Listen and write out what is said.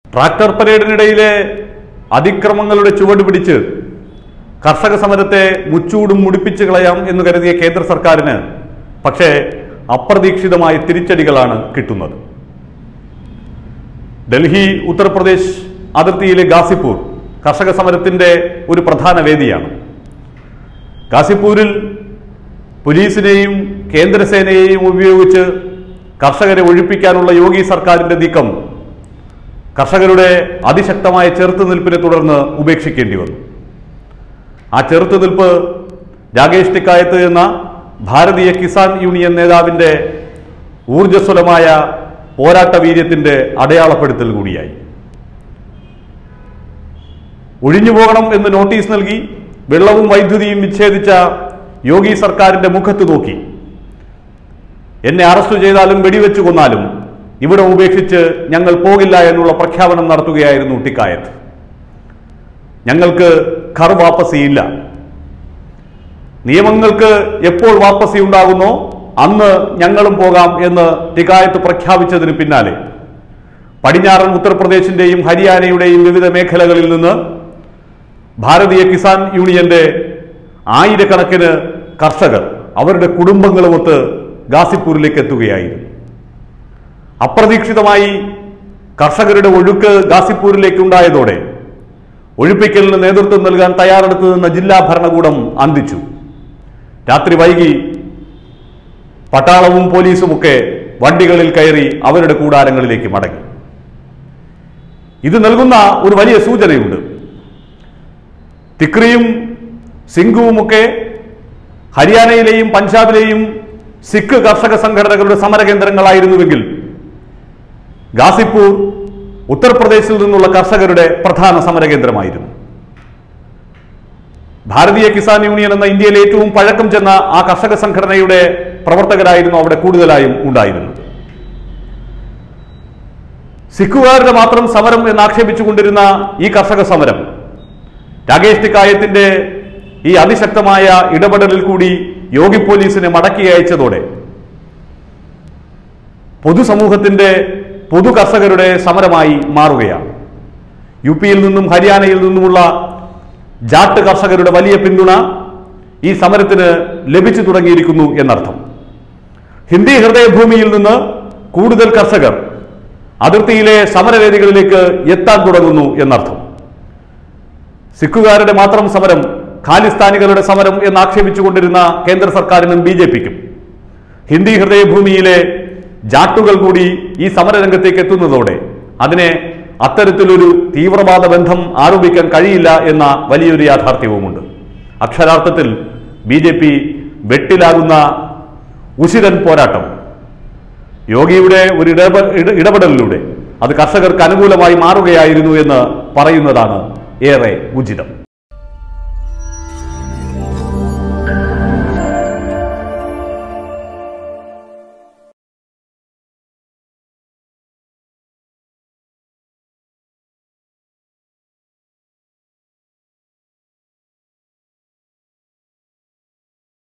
tractor പരേഡിനിടയിലെ അതിക്രമങ്ങളുടെ ചുവട് പിടിച്ച് കർഷക സമരത്തെ മുച്ചൂടും മുടിപ്പിച്ചു കളയാം എന്ന് കരുതിയ കേന്ദ്ര സർക്കാരിന് പക്ഷേ അപ്രതീക്ഷിതമായ തിരിച്ചടികളാണ് കിട്ടുന്നത് ഡൽഹി ഉത്തർപ്രദേശ് അതിർത്തിയിലെ ഗാസിപ്പൂർ കർഷക സമരത്തിന്റെ ഒരു പ്രധാന വേദിയാണ് ഗാസിപ്പൂരിൽ പോലീസിനെയും കേന്ദ്രസേനയെയും ഉപയോഗിച്ച് കർഷകരെ ഒഴിപ്പിക്കാനുള്ള യോഗി സർക്കാരിന്റെ നീക്കം കർഷകരുടെ അതിശക്തമായ ചെറുത്തുനിൽപ്പിനെ തുടർന്ന് ഉപേക്ഷിക്കേണ്ടി വന്നു ആ ചെറുത്തുനിൽപ്പ് രാകേഷ് ടിക്കായത്ത് എന്ന ഭാരതീയ കിസാൻ യൂണിയൻ നേതാവിന്റെ ഊർജ്ജസ്വലമായ പോരാട്ട വീര്യത്തിന്റെ അടയാളപ്പെടുത്തൽ കൂടിയായി ഒഴിഞ്ഞു പോകണം എന്ന് നോട്ടീസ് നൽകി വെള്ളവും വൈദ്യുതിയും വിച്ഛേദിച്ച യോഗി സർക്കാരിന്റെ മുഖത്ത് നോക്കി എന്നെ അറസ്റ്റ് ചെയ്താലും വെടിവെച്ചു കൊന്നാലും ഇവിടെ ഉപേക്ഷിച്ച് ഞങ്ങൾ പോകില്ല എന്നുള്ള പ്രഖ്യാപനം നടത്തുകയായിരുന്നു ടിക്കായത്ത് ഞങ്ങൾക്ക് ഖർ വാപ്പസിയില്ല നിയമങ്ങൾക്ക് എപ്പോൾ വാപ്പസി ഉണ്ടാകുന്നോ അന്ന് ഞങ്ങളും പോകാം എന്ന് ടിക്കായത്ത് പ്രഖ്യാപിച്ചതിന് പിന്നാലെ പടിഞ്ഞാറൻ ഉത്തർപ്രദേശിന്റെയും ഹരിയാനയുടെയും വിവിധ മേഖലകളിൽ നിന്ന് ഭാരതീയ കിസാൻ യൂണിയന്റെ ആയിരക്കണക്കിന് കർഷകർ അവരുടെ കുടുംബങ്ങളുമൊത്ത് ഗാസിപ്പൂരിലേക്ക് എത്തുകയായിരുന്നു അപ്രതീക്ഷിതമായി കർഷകരുടെ ഒഴുക്ക് ഗാസിപ്പൂരിലേക്ക് ഉണ്ടായതോടെ ഒഴിപ്പിക്കലിന് നേതൃത്വം നൽകാൻ തയ്യാറെടുത്തു നിന്ന ജില്ലാ ഭരണകൂടം അന്തിച്ചു രാത്രി വൈകി പട്ടാളവും പോലീസുമൊക്കെ വണ്ടികളിൽ കയറി അവരുടെ കൂടാരങ്ങളിലേക്ക് മടങ്ങി ഇത് നൽകുന്ന ഒരു വലിയ സൂചനയുണ്ട് തിക്രിയും സിംഗുവുമൊക്കെ ഹരിയാനയിലെയും പഞ്ചാബിലെയും സിഖ് കർഷക സംഘടനകളുടെ സമരകേന്ദ്രങ്ങളായിരുന്നുവെങ്കിൽ ഗാസിപ്പൂർ ഉത്തർപ്രദേശിൽ നിന്നുള്ള കർഷകരുടെ പ്രധാന സമരകേന്ദ്രമായിരുന്നു ഭാരതീയ കിസാൻ യൂണിയൻ എന്ന ഇന്ത്യയിലെ ഏറ്റവും പഴക്കം ചെന്ന ആ കർഷക സംഘടനയുടെ പ്രവർത്തകരായിരുന്നു അവിടെ കൂടുതലായും ഉണ്ടായിരുന്നത് സിഖുകാരുടെ മാത്രം സമരം എന്ന് ആക്ഷേപിച്ചുകൊണ്ടിരുന്ന ഈ കർഷക സമരം രാകേഷ് ടിക്കായത്തിന്റെ ഈ അതിശക്തമായ ഇടപെടലിൽ കൂടി യോഗി പോലീസിനെ മടക്കി അയച്ചതോടെ പൊതുസമൂഹത്തിന്റെ പൊതു കർഷകരുടെ സമരമായി മാറുകയാണ് യു പിയിൽ നിന്നും ഹരിയാനയിൽ നിന്നുമുള്ള ജാട്ട് കർഷകരുടെ വലിയ പിന്തുണ ഈ സമരത്തിന് ലഭിച്ചു തുടങ്ങിയിരിക്കുന്നു എന്നർത്ഥം ഹിന്ദി ഹൃദയഭൂമിയിൽ നിന്ന് കൂടുതൽ കർഷകർ അതിർത്തിയിലെ സമരവേദികളിലേക്ക് എത്താൻ തുടങ്ങുന്നു എന്നർത്ഥം സിഖുകാരുടെ മാത്രം സമരം ഖാലിസ്ഥാനികളുടെ സമരം എന്ന് ആക്ഷേപിച്ചുകൊണ്ടിരുന്ന കേന്ദ്ര സർക്കാരിനും ബി ജെ പിക്കും ഹിന്ദി ഹൃദയഭൂമിയിലെ ജാട്ടുകൾ കൂടി ഈ സമരരംഗത്തേക്ക് എത്തുന്നതോടെ അതിനെ അത്തരത്തിലൊരു തീവ്രവാദ ബന്ധം ആരോപിക്കാൻ കഴിയില്ല എന്ന വലിയൊരു യാഥാർത്ഥ്യവുമുണ്ട് അക്ഷരാർത്ഥത്തിൽ ബി ജെ പി വെട്ടിലാകുന്ന ഉശിരൻ പോരാട്ടം യോഗിയുടെ ഒരു ഇടപ ഇട- ഇടപെടലിലൂടെ അത് കർഷകർക്ക് അനുകൂലമായി മാറുകയായിരുന്നു എന്ന് പറയുന്നതാണ് ഏറെ ഉചിതം